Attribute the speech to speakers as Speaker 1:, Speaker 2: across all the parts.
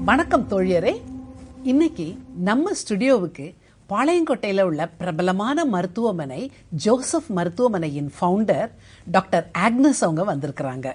Speaker 1: வணக்கம் தோழியரே இன்னைக்கு நம்ம ஸ்டுடியோவுக்கு பாளையங்கோட்டையில் உள்ள பிரபலமான மருத்துவமனை ஜோசப் மருத்துவமனையின் ஃபவுண்டர் டாக்டர் ஆக்னஸ் அவங்க வந்திருக்கிறாங்க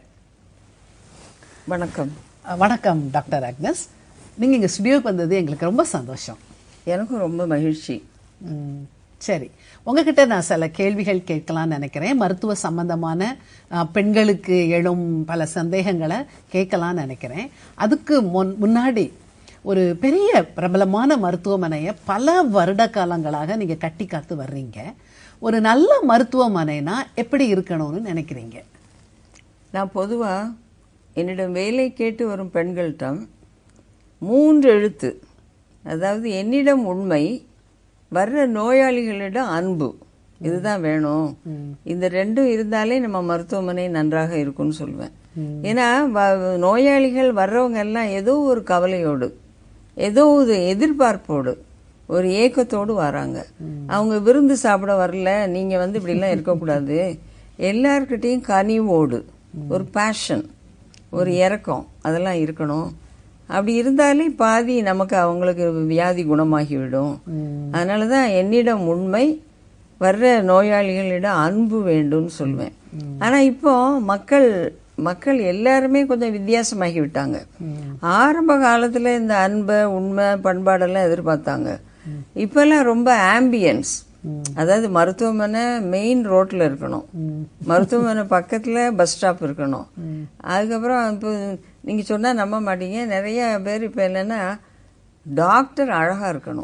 Speaker 2: வணக்கம்
Speaker 1: அஹ், வணக்கம் டாக்டர் ஆக்னஸ் நீங்க இங்க ஸ்டுடியோவுக்கு வந்தது எங்களுக்கு ரொம்ப சந்தோஷம்
Speaker 2: எனக்கும் ரொம்ப மகிழ்ச்சி
Speaker 1: ம், சரி உங்ககிட்ட நான் சில கேள்விகள் கேட்கலாம்னு நினைக்கிறேன் மருத்துவ சம்பந்தமான அஹ், பெண்களுக்கு எழும் பல சந்தேகங்களை கேட்கலாம்னு நினைக்கிறேன் அதுக்கு முன் முன்னாடி ஒரு பெரிய பிரபலமான மருத்துவமனையை பல வருட காலங்களாக நீங்க கட்டி காத்து வர்றீங்க ஒரு நல்ல மருத்துவமனைனா எப்படி இருக்கணும்னு நினைக்கிறீங்க
Speaker 2: நான் பொதுவாக என்னிடம் வேலை கேட்டு வரும் பெண்கள்கிட்ட மூன்று எழுத்து அதாவது என்னிடம் உண்மை வர்ற நோயாளிகளிடம் அன்பு இதுதான் வேணும் இந்த ரெண்டும் இருந்தாலே நம்ம மருத்துவமனை நன்றாக இருக்கும்னு சொல்லுவேன் ஏன்னா வ- நோயாளிகள் வர்றவங்க எல்லாம் ஏதோ ஒரு கவலையோடு ஏதோ ஒரு எதிர்பார்ப்போடு ஒரு ஏக்கத்தோடு வராங்க அவங்க விருந்து சாப்பிட வரல நீங்க வந்து இப்படிலாம் இருக்கக்கூடாது எல்லார்கிட்டையும் கனிவோடு ஒரு பேஷன் ஒரு இரக்கம் அதெல்லாம் இருக்கணும் அப்படி இருந்தாலே பாதி நமக்கு அவங்களுக்கு வியாதி குணமாகிவிடும் அதனால தான் என்னிடம் உண்மை வர்ற நோயாளிகளிடம் அன்பு வேண்டும்னு சொல்லுவேன் ஆனா இப்போ மக்கள் மக்கள் எல்லாருமே கொஞ்சம் வித்தியாசமாகி விட்டாங்க ஆரம்ப காலத்துல இந்த அன்பை உண்மை பண்பாடெல்லாம் எதிர்பார்த்தாங்க இப்பெல்லாம் ரொம்ப ஆம்பியன்ஸ் அதாவது மருத்துவமனை மெயின் ரோட்ல இருக்கணும் மருத்துவமனை பக்கத்துல பஸ் ஸ்டாப் இருக்கணும் அதுக்கப்புறம் இப்போ நீங்க சொன்னா நம்ப மாட்டீங்க நிறைய பேர் இப்ப என்னன்னா டாக்டர் அழகா இருக்கணும்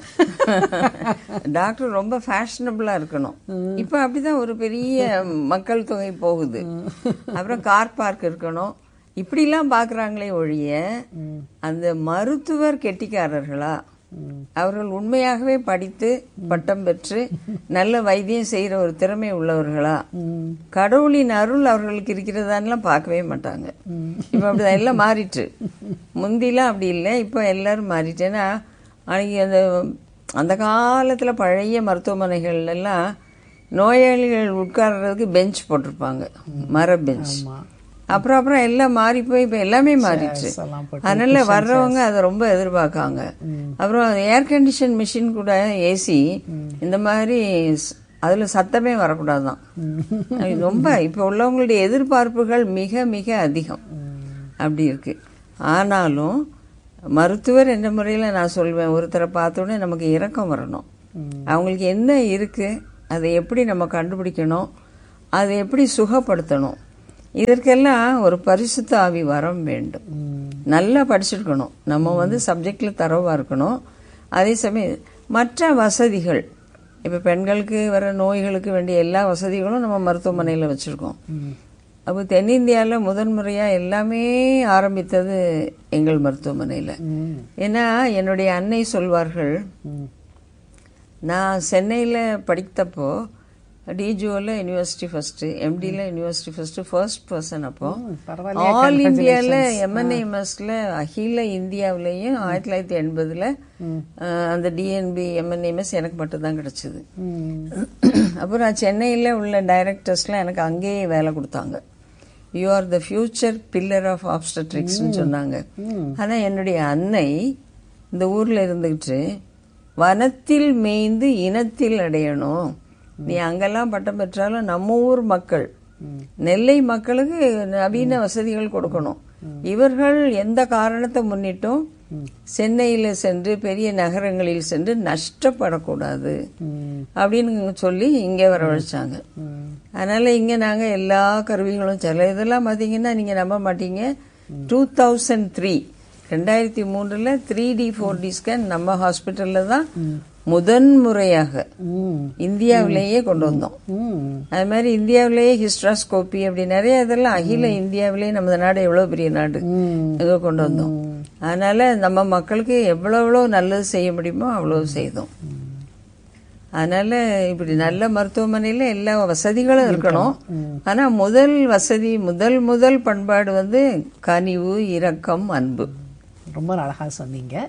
Speaker 2: டாக்டர் ரொம்ப ஃபேஷனபிளா இருக்கணும் இப்ப அப்படிதான் ஒரு பெரிய மக்கள் தொகை போகுது அப்புறம் கார் பார்க் இருக்கணும் இப்படிலாம் பாக்குறாங்களே ஒழிய அந்த மருத்துவர் கெட்டிக்காரர்களா அவர்கள் உண்மையாகவே படித்து பட்டம் பெற்று நல்ல வைத்தியம் செய்யற ஒரு திறமை உள்ளவர்களா கடவுளின் அருள் அவர்களுக்கு இருக்கிறதான்லாம் பார்க்கவே மாட்டாங்க இப்ப அப்படிதான் எல்லாம் மாறிட்டு முந்திலாம் அப்படி இல்லை இப்போ எல்லாரும் மாறிட்டேன்னா அன்னைக்கு அந்த அந்த காலத்துல பழைய மருத்துவமனைகள் எல்லாம் நோயாளிகள் உட்கார்றதுக்கு பெஞ்ச் போட்டிருப்பாங்க மர பெஞ்ச் அப்புறம் அப்புறம் எல்லாம் மாறி போய் இப்ப எல்லாமே மாறிடுச்சு
Speaker 1: எல்லாம் போட்டு
Speaker 2: அதனால வர்றவங்க அதை ரொம்ப எதிர்பார்க்காங்க அப்புறம் ஏர் கண்டிஷன் மிஷின் கூட ஏசி இந்த மாதிரி ஸ்- அதுல சத்தமே வரக்கூடாதுதான் அது ரொம்ப இப்ப உள்ளவங்களுடைய எதிர்பார்ப்புகள் மிக மிக அதிகம் அப்படி இருக்கு ஆனாலும் மருத்துவர் என்ற முறையில நான் சொல்வேன் ஒருத்தரை பார்த்த உடனே நமக்கு இரக்கம் வரணும் அவங்களுக்கு என்ன இருக்கு அதை எப்படி நம்ம கண்டுபிடிக்கணும் அதை எப்படி சுகப்படுத்தணும் இதற்கெல்லாம் ஒரு பரிசுத்த ஆவி வரம் வேண்டும் நல்லா படிச்சிருக்கணும் நம்ம வந்து சப்ஜெக்ட்ல தரவா இருக்கணும் அதே சமயம் மற்ற வசதிகள் இப்ப பெண்களுக்கு வர நோய்களுக்கு வேண்டிய எல்லா வசதிகளும் நம்ம மருத்துவமனையில வச்சிருக்கோம் அப்போ தென்னிந்தியாவில் முதன்முறையா எல்லாமே ஆரம்பித்தது எங்கள் மருத்துவமனையில ஏன்னா என்னுடைய அன்னை சொல்வார்கள் நான் சென்னையில் படித்தப்போ டிஜிஓவில் யூனிவர்சிட்டி ஃபர்ஸ்ட்டு எம்டியில் யூனிவர்சிட்டி ஃபர்ஸ்ட்டு ஃபர்ஸ்ட் பர்சன் அப்போ
Speaker 1: பரவாயில்லையே,
Speaker 2: ஆல் இந்தியாவில் எம்என்ஏஎம்எஸ்ல அகில இந்தியாவிலையும் ஆயிரத்தி தொள்ளாயிரத்தி எண்பதுல அந்த டிஎன்பி எம்என்ஏஎம்எஸ் எனக்கு மட்டும்தான் கிடைச்சது அப்புறம் நான் சென்னையில் உள்ள டைரக்டர்ஸ்லாம் எனக்கு அங்கேயே வேலை கொடுத்தாங்க you are the future pillar of ஆப்ஸ்டட்ரிக்ஸ்னு சொன்னாங்க ஆனா என்னுடைய அன்னை இந்த ஊர்ல இருந்துகிட்டு வனத்தில் மேய்ந்து இனத்தில் அடையணும் நீ அங்கெல்லாம் பட்டம் பெற்றாலும் நம்ம ஊர் மக்கள் நெல்லை மக்களுக்கு நவீன வசதிகள் கொடுக்கணும் இவர்கள் எந்த காரணத்தை முன்னிட்டும் சென்னையில சென்று பெரிய நகரங்களில் சென்று நஷ்டப்படக்கூடாது அப்படின்னு சொல்லி இங்க வரவழைச்சாங்க அதனால இங்க நாங்க எல்லா கருவிகளும் சில இதெல்லாம் பாத்தீங்கன்னா நீங்க நம்ப மாட்டீங்க டூ தௌசண்ட் த்ரீ ரெண்டாயிரத்தி மூன்றுல three D four D scan நம்ம ஹாஸ்பிட்டல்ல தான் முதன் முறையாக இந்தியாவிலேயே கொண்டு வந்தோம் அது மாதிரி இந்தியாவிலேயே ஹிஸ்ட்ராஸ்கோபி அப்படி நிறைய இதெல்லாம் அகில இந்தியாவிலேயே நம்ம நாடு எவ்வளவு பெரிய நாடு ஏதோ கொண்டு வந்தோம் அதனால நம்ம மக்களுக்கு எவ்வளவு எவ்வளவு நல்லது செய்ய முடியுமோ அவ்வளவு செய்தோம் அதனால இப்படி நல்ல மருத்துவமனையில எல்லா வசதிகளும் இருக்கணும் ஆனா முதல் வசதி முதல் முதல் பண்பாடு வந்து கனிவு இரக்கம் அன்பு
Speaker 1: ரொம்ப அழகா சொன்னீங்க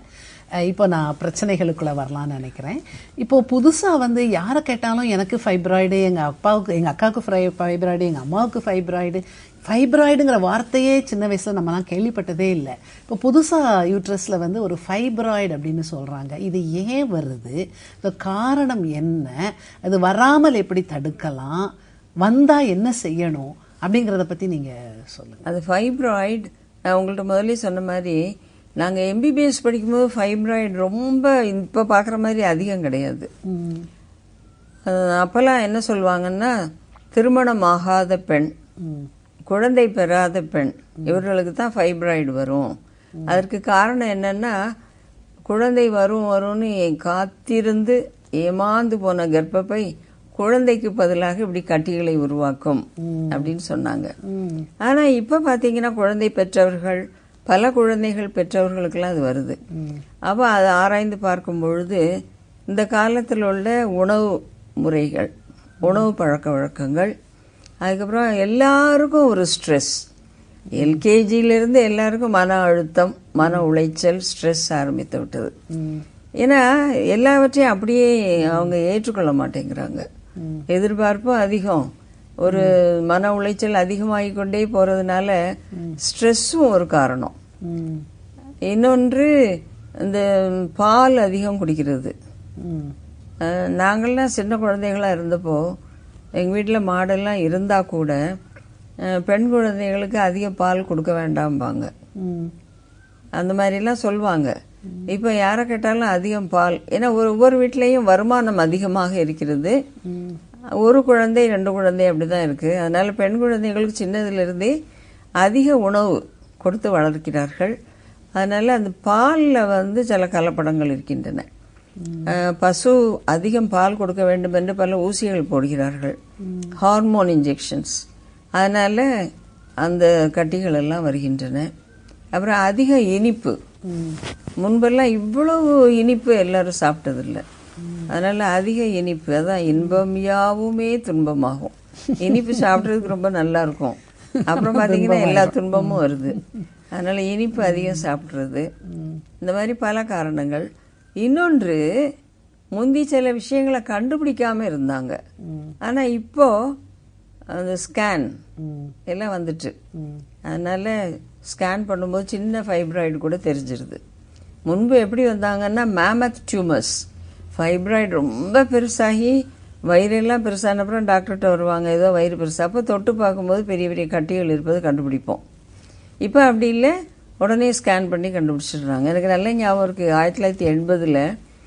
Speaker 1: அஹ், இப்போ நான் பிரச்சனைகளுக்குள்ள வரலாம்னு நினைக்கிறேன் இப்போ புதுசா வந்து யாரை கேட்டாலும் எனக்கு ஃபைப்ராய்டு எங்க அப்பாவுக்கு எங்க அக்காவுக்கு ஃபைப்ராய்டு எங்க அம்மாவுக்கு ஃபைப்ராய்டு ஃபைப்ராய்டுங்கிற வார்த்தையே சின்ன வயசுல நம்மலாம் கேள்விப்பட்டதே இல்லை இப்போ புதுசா யூட்ரஸ்ல வந்து ஒரு ஃபைப்ராய்டு அப்படின்னு சொல்றாங்க இது ஏன் வருது இந்த காரணம் என்ன அது வராமல் எப்படி தடுக்கலாம் வந்தா என்ன செய்யணும் அப்படிங்கறத பத்தி நீங்க சொல்லுங்க
Speaker 2: அது ஃபைப்ராய்டு நான் உங்கள்ட்ட முதல்ல சொன்ன மாதிரி நாங்கள் எம்பிபிஎஸ் படிக்கும்போது ஃபைப்ராய்டு ரொம்ப இப்போ பார்க்குற மாதிரி அதிகம் கிடையாது
Speaker 1: ம்,
Speaker 2: அஹ் அப்போல்லாம் என்ன சொல்லுவாங்கன்னா திருமணம் ஆகாத பெண்
Speaker 1: ம்,
Speaker 2: குழந்தை பெறாத பெண் இவர்களுக்கு தான் ஃபைப்ராய்டு வரும் அதற்கு காரணம் என்னன்னா குழந்தை வரும் வரும்னு காத்திருந்து ஏமாந்து போன கர்ப்பப்பை குழந்தைக்கு பதிலாக இப்படி கட்டிகளை உருவாக்கும் அப்படின்னு சொன்னாங்க
Speaker 1: ம்,
Speaker 2: ஆனா இப்ப பாத்தீங்கன்னா குழந்தை பெற்றவர்கள் பல குழந்தைகள் பெற்றவர்களுக்கெல்லாம் அது வருது அப்ப அதை ஆராய்ந்து பார்க்கும் பொழுது இந்த காலத்தில் உள்ள உணவு முறைகள் உணவு பழக்க வழக்கங்கள் அதுக்கப்புறம் எல்லாருக்கும் ஒரு ஸ்ட்ரெஸ் எல்கேஜியிலிருந்து எல்லாருக்கும் மன அழுத்தம் மன உளைச்சல் ஸ்ட்ரெஸ் ஆரம்பித்து விட்டது
Speaker 1: ம்,
Speaker 2: ஏன்னா எல்லாவற்றையும் அப்படியே அவங்க ஏற்றுக்கொள்ள மாட்டேங்கிறாங்க எதிர்பார்ப்பும் அதிகம் ஒரு மன உளைச்சல் அதிகமாகிக் கொண்டே போறதுனால ஸ்ட்ரெஸ்ஸும் ஒரு காரணம்
Speaker 1: ம்,
Speaker 2: இன்னொன்று இந்த பால் அதிகம் குடிக்கிறது
Speaker 1: ம்,
Speaker 2: அஹ், நாங்கள்லாம் சின்ன குழந்தைகளா இருந்தப்போ எங்கள் வீட்டில் மாடெல்லாம் இருந்தால் கூட அஹ், பெண் குழந்தைகளுக்கு அதிக பால் கொடுக்க வேண்டாம்பாங்க
Speaker 1: ம்,
Speaker 2: அந்த மாதிரிலாம் சொல்லுவாங்க இப்போ யாரை கேட்டாலும் அதிகம் பால் ஏன்னா ஒரு ஒவ்வொரு வீட்லேயும் வருமானம் அதிகமாக இருக்கிறது
Speaker 1: ம்,
Speaker 2: ஒரு குழந்தை ரெண்டு குழந்தை அப்படிதான் இருக்கு அதனால பெண் குழந்தைகளுக்கு சின்னதிலிருந்தே அதிக உணவு கொடுத்து வளர்க்கிறார்கள் அதனால அந்த பாலில் வந்து சில கலப்படங்கள் இருக்கின்றன அஹ், பசு அதிகம் பால் கொடுக்க வேண்டும் என்று பல ஊசிகள் போடுகிறார்கள் ஹார்மோன் இன்ஜெக்ஷன்ஸ் அதனால அந்த கட்டிகள் எல்லாம் வருகின்றன அப்புறம் அதிக இனிப்பு
Speaker 1: ம்,
Speaker 2: முன்பெல்லாம் இவ்வளவு இனிப்பு எல்லாரும் சாப்பிட்டதில்லை அதனால அதிக இனிப்பு அதான் இன்பம் யாவுமே துன்பமாகும் இனிப்பு சாப்பிட்றதுக்கு ரொம்ப நல்லா இருக்கும் அப்புறம் பாத்தீங்கன்னா எல்லா துன்பமும் வருது அதனால இனிப்பு அதிகம் சாப்பிட்றது இந்த மாதிரி பல காரணங்கள் இன்னொன்று முந்தி சில விஷயங்களை கண்டுபிடிக்காம இருந்தாங்க ஆனா இப்போ அந்த ஸ்கேன்
Speaker 1: ம்,
Speaker 2: எல்லாம் வந்துட்டு
Speaker 1: ம்,
Speaker 2: அதனால ஸ்கேன் பண்ணும்போது சின்ன ஃபைப்ராய்டு கூட தெரிஞ்சிருது முன்பு எப்படி வந்தாங்கன்னா மேமத் டியூமர்ஸ் ஃபைப்ராய்டு ரொம்ப பெருசாகி வயிறெல்லாம் பெருசான அப்புறம் டாக்டர்கிட்ட வருவாங்க ஏதோ வயிறு பெருசா அப்போ தொட்டு பார்க்கும்போது பெரிய பெரிய கட்டிகள் இருப்பது கண்டுபிடிப்போம் இப்போ அப்படி இல்லை உடனே ஸ்கேன் பண்ணி கண்டுபிடிச்சிடுறாங்க எனக்கு நல்ல ஞாபகம் இருக்குது ஆயிரத்தி தொள்ளாயிரத்தி எண்பதில்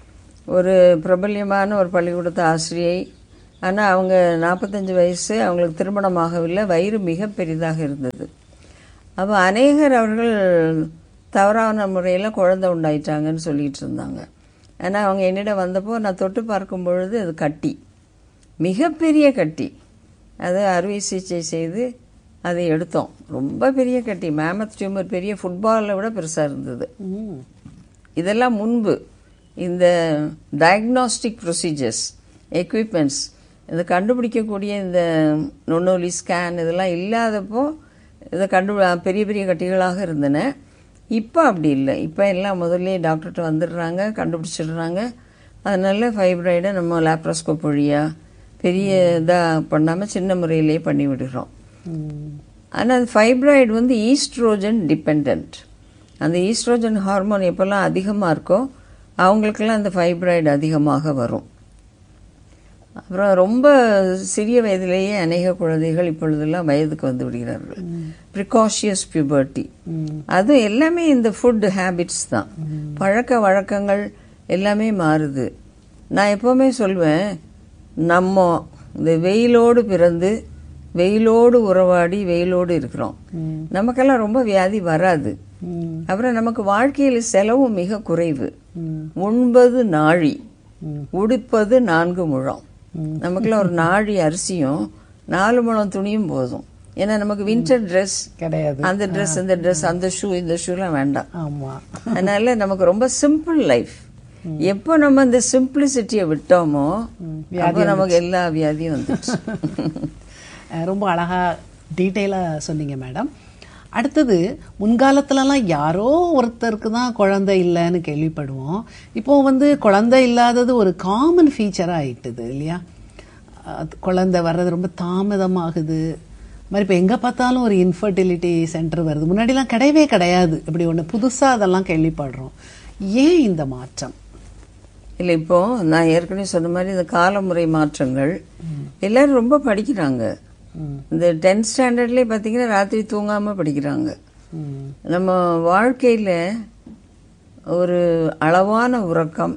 Speaker 2: ஒரு பிரபல்யமான ஒரு பள்ளிக்கூடத்து ஆசிரியை ஆனால் அவங்க நாற்பத்தஞ்சு வயசு அவங்களுக்கு திருமணமாகவில்லை வயிறு மிக பெரிதாக இருந்தது அப்போ அநேகர் அவர்கள் தவறான முறையில் குழந்தை உண்டாயிட்டாங்கன்னு சொல்லிட்டு இருந்தாங்க ஆனால் அவங்க என்னிடம் வந்தப்போ நான் தொட்டு பார்க்கும் பொழுது அது கட்டி மிகப்பெரிய கட்டி அதை அறுவை சிகிச்சை செய்து அதை எடுத்தோம் ரொம்ப பெரிய கட்டி மேமத் டியூமர் பெரிய ஃபுட்பாலை விட பெருசாக இருந்தது
Speaker 1: ம்,
Speaker 2: இதெல்லாம் முன்பு இந்த டயக்னாஸ்டிக் ப்ரொசீஜர்ஸ் எக்யூப்மெண்ட்ஸ் இதை கண்டுபிடிக்கக்கூடிய இந்த நுண்ணொலி ஸ்கேன் இதெல்லாம் இல்லாதப்போ இதை கண்டு பெரிய பெரிய கட்டிகளாக இருந்தன இப்போ அப்படி இல்லை இப்போ எல்லாம் முதல்ல டாக்டர்கிட்ட வந்துடுறாங்க கண்டுபிடிச்சிடுறாங்க அதனால ஃபைப்ராய்டை நம்ம லேப்ரோஸ்கோப் வழியா பெரிய இதாக பண்ணாமல் சின்ன முறையிலே பண்ணி விடுறோம்
Speaker 1: ம்,
Speaker 2: ஆனால் அந்த ஃபைப்ராய்டு வந்து ஈஸ்ட்ரோஜன் டிபெண்ட் அந்த ஈஸ்ட்ரோஜன் ஹார்மோன் எப்போல்லாம் அதிகமாக இருக்கோ அவங்களுக்கெல்லாம் அந்த ஃபைப்ராய்டு அதிகமாக வரும் அப்புறம் ரொம்ப சிறிய வயதிலேயே அநேக குழந்தைகள் இப்பொழுதெல்லாம் வயதுக்கு வந்து விடுகிறார்கள் ப்ரிகாஷியஸ் பியூபர்ட்டி அது எல்லாமே இந்த ஃபுட் ஹேபிட்ஸ் தான் பழக்க வழக்கங்கள் எல்லாமே மாறுது நான் எப்பவுமே சொல்வேன் நம்ம இந்த வெயிலோடு பிறந்து வெயிலோடு உறவாடி வெயிலோடு இருக்கிறோம் நமக்கெல்லாம் ரொம்ப வியாதி வராது
Speaker 1: ம்,
Speaker 2: அப்புறம் நமக்கு வாழ்க்கையில் செலவும் மிக குறைவு
Speaker 1: ம்,
Speaker 2: உண்பது நாழி
Speaker 1: ம்.
Speaker 2: உடுப்பது நான்கு முழம் நமக்குலாம் ஒரு நாழி அரிசியும் நாலு முழம் துணியும் போதும் ஏன்னா நமக்கு வின்டர் ட்ரெஸ்
Speaker 1: கிடையாது
Speaker 2: அந்த ட்ரெஸ் இந்த ட்ரெஸ் அந்த ஷூ இந்த ஷூலாம் வேண்டாம்
Speaker 1: ஆமா
Speaker 2: அதனால நமக்கு ரொம்ப சிம்பிள் லைஃப் எப்போ நம்ம இந்த சிம்பிளிசிட்டியை விட்டோமோ அப்போ நமக்கு எல்லா வியாதியும் வந்துச்சு
Speaker 1: அஹ் ரொம்ப அழகா டீட்டெயிலாக சொன்னீங்க மேடம் அடுத்தது முன்காலத்துலலாம் யாரோ ஒருத்தருக்கு தான் குழந்தை இல்லைன்னு கேள்விப்படுவோம் இப்போ வந்து குழந்தை இல்லாதது ஒரு காமன் ஃபீச்சராக ஆயிட்டுது இல்லையா அது குழந்தை வர்றது ரொம்ப தாமதமாகுது மாதிரி இப்போ எங்கே பார்த்தாலும் ஒரு இன்ஃபர்டிலிட்டி சென்டர் வருது முன்னாடிலாம் கிடையவே கிடையாது இப்படி ஒன்று புதுசாக அதெல்லாம் கேள்விப்படுறோம் ஏன் இந்த மாற்றம்
Speaker 2: இல்லை இப்போ நான் ஏற்கனவே சொன்ன மாதிரி இந்த காலமுறை மாற்றங்கள் எல்லாரும் ரொம்ப படிக்கிறாங்க இந்த டென்த் ஸ்டாண்டர்ட்லேயே பார்த்தீங்கன்னா ராத்திரி தூங்காம படிக்கிறாங்க
Speaker 1: ம்.
Speaker 2: நம்ம வாழ்க்கையில் ஒரு அளவான உறக்கம்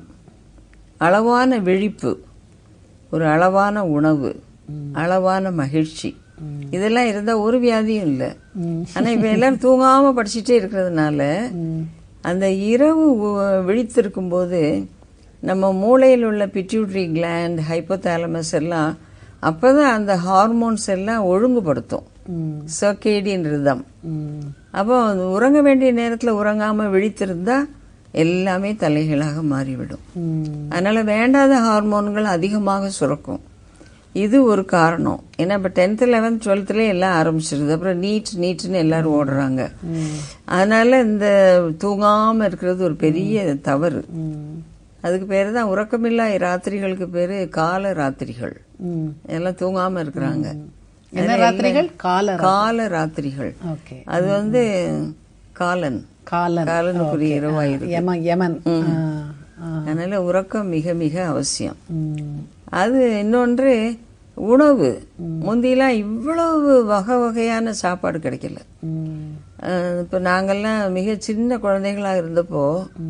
Speaker 2: அளவான விழிப்பு ஒரு அளவான உணவு அளவான மகிழ்ச்சி இதெல்லாம் இருந்தால் ஒரு வியாதியும் இல்லை ஆனால் இப்போ எல்லாரும் தூங்காம படிச்சுட்டே இருக்கிறதுனால அந்த இரவு உ- விழித்திருக்கும் போது நம்ம மூளையில் உள்ள பிட்யூட்ரி கிளாண்ட் ஹைப்போதாலமஸ் எல்லாம் அப்பதான் அந்த ஹார்மோன்ஸ் எல்லாம் ஒழுங்குபடுத்தும்
Speaker 1: ம்.
Speaker 2: சர்க்கேடியன் ரிதம்
Speaker 1: ம்.
Speaker 2: அப்போ உறங்க வேண்டிய நேரத்தில் உறங்காம விழித்திருந்தா எல்லாமே தலைகளாக மாறிவிடும்
Speaker 1: ம்.
Speaker 2: அதனால வேண்டாத ஹார்மோன்கள் அதிகமாக சுரக்கும் இது ஒரு காரணம் ஏன்னா இப்போ டென்த் லெவன்த் டுவெல்த்லேயே எல்லாம் ஆரம்பிச்சிருது அப்புறம் நீட் நீட்னு எல்லாரும் ஓடுறாங்க அதனால இந்த தூங்காம இருக்கிறது ஒரு பெரிய தவறு
Speaker 1: ம்.
Speaker 2: அதுக்கு பேர் தான் உறக்கமில்லா ராத்திரிகளுக்கு பேரு கால ராத்திரிகள்
Speaker 1: ம்.
Speaker 2: எல்லாம் தூங்காம இருக்கிறாங்க
Speaker 1: என்ன ராத்திரிகள் கால ரா-
Speaker 2: கால ராத்திரிகள்
Speaker 1: ஓகே
Speaker 2: அது வந்து காலன்
Speaker 1: காலன்
Speaker 2: காலனுக்குரிய இரவாயிரு
Speaker 1: யமன் யமன் ஆ, ஆ.
Speaker 2: அதனால உறக்கம் மிக மிக அவசியம்
Speaker 1: ம்.
Speaker 2: அது இன்னொன்று உணவு முந்தியெல்லாம் இவ்வளவு வகை வகையான சாப்பாடு கிடைக்கல
Speaker 1: ம்.
Speaker 2: அஹ் இப்ப நாங்கெல்லாம் மிக சின்ன குழந்தைகளா இருந்தப்போ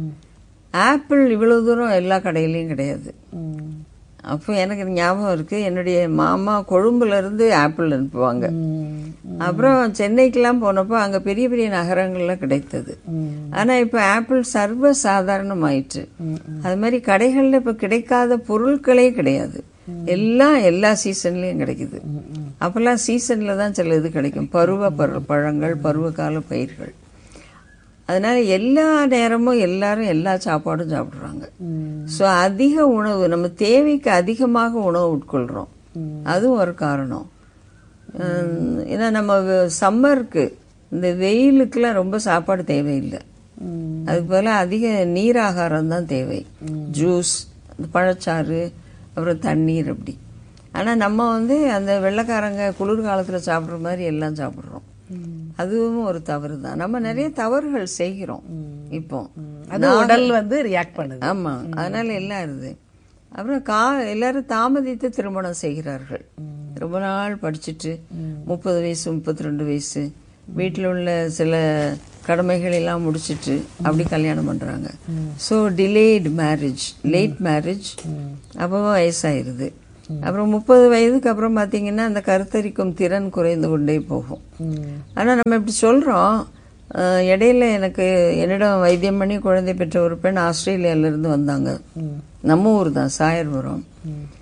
Speaker 2: ஆப்பிள் இவ்வளவு தூரம் எல்லா கடையிலயும் கிடையாது
Speaker 1: ம்.
Speaker 2: அப்போ எனக்கு ஞாபகம் இருக்கு என்னுடைய மாமா கொழும்புல இருந்து ஆப்பிள் அனுப்புவாங்க
Speaker 1: ம்.
Speaker 2: அப்புறம் சென்னைக்கெல்லாம் போனப்போ அங்க பெரிய பெரிய நகரங்கள்ல கிடைத்தது
Speaker 1: ம்.
Speaker 2: ஆனா இப்ப ஆப்பிள் சர்வ சாதாரணமாயிற்று அது மாதிரி கடைகள்ல இப்ப கிடைக்காத பொருட்களே கிடையாது எல்லாம் எல்லா சீசன்லயும் கிடைக்குது அப்பெல்லாம் சீசன்ல தான் சில இது கிடைக்கும் பருவ பரு- பழங்கள் பருவகால பயிர்கள் அதனால எல்லா நேரமும் எல்லாரும் எல்லா சாப்பாடும் சாப்பிடுறாங்க
Speaker 1: ம்.
Speaker 2: ஸோ அதிக உணவு நம்ம தேவைக்கு அதிகமாக உணவு உட்கொள்றோம் அதுவும் ஒரு காரணம் ஹம், ஏன்னா நம்ம சம்மருக்கு இந்த வெயிலுக்குலாம் ரொம்ப சாப்பாடு தேவையில்லை
Speaker 1: ம்.
Speaker 2: அதுக்கு பதிலா அதிக நீராகாரம் தான் தேவை ஜூஸ் பழச்சாறு அப்புறம் தண்ணீர் அப்படி ஆனா நம்ம வந்து அந்த வெள்ளைக்காரங்க குளிர்காலத்துல சாப்பிடுற மாதிரி எல்லாம் சாப்பிடுறோம் அதுவும் ஒரு தவறு தான் நம்ம நிறைய தவறுகள் செய்கிறோம் இப்போ
Speaker 1: அது உடல் வந்து ரியாக்ட் பண்ணுது
Speaker 2: ஆமா அதனால எல்லாம் இருது அப்புறம் கா எல்லாரும் தாமதித்து திருமணம் செய்கிறார்கள் ரொம்ப நாள் படிச்சுட்டு முப்பது வயசு முப்பத்தி ரெண்டு வயசு வீட்டில் உள்ள சில கடமைகள் எல்லாம் முடிச்சிட்டு அப்படி கல்யாணம் பண்றாங்க so delayed marriage late marriage அப்போ வயசாயிருது அப்புறம் முப்பது வயதுக்கு அப்புறம் பார்த்தீங்கன்னா அந்த கருத்தரிக்கும் திறன் குறைந்து கொண்டே போகும்
Speaker 1: ம்.
Speaker 2: ஆனா நம்ம இப்படி சொல்றோம் அஹ், இடையில எனக்கு என்னிடம் வைத்தியம் பண்ணி குழந்தை பெற்ற ஒரு பெண் ஆஸ்திரேலியால இருந்து வந்தாங்க நம்ம ஊர் தான் சாயர்புரம்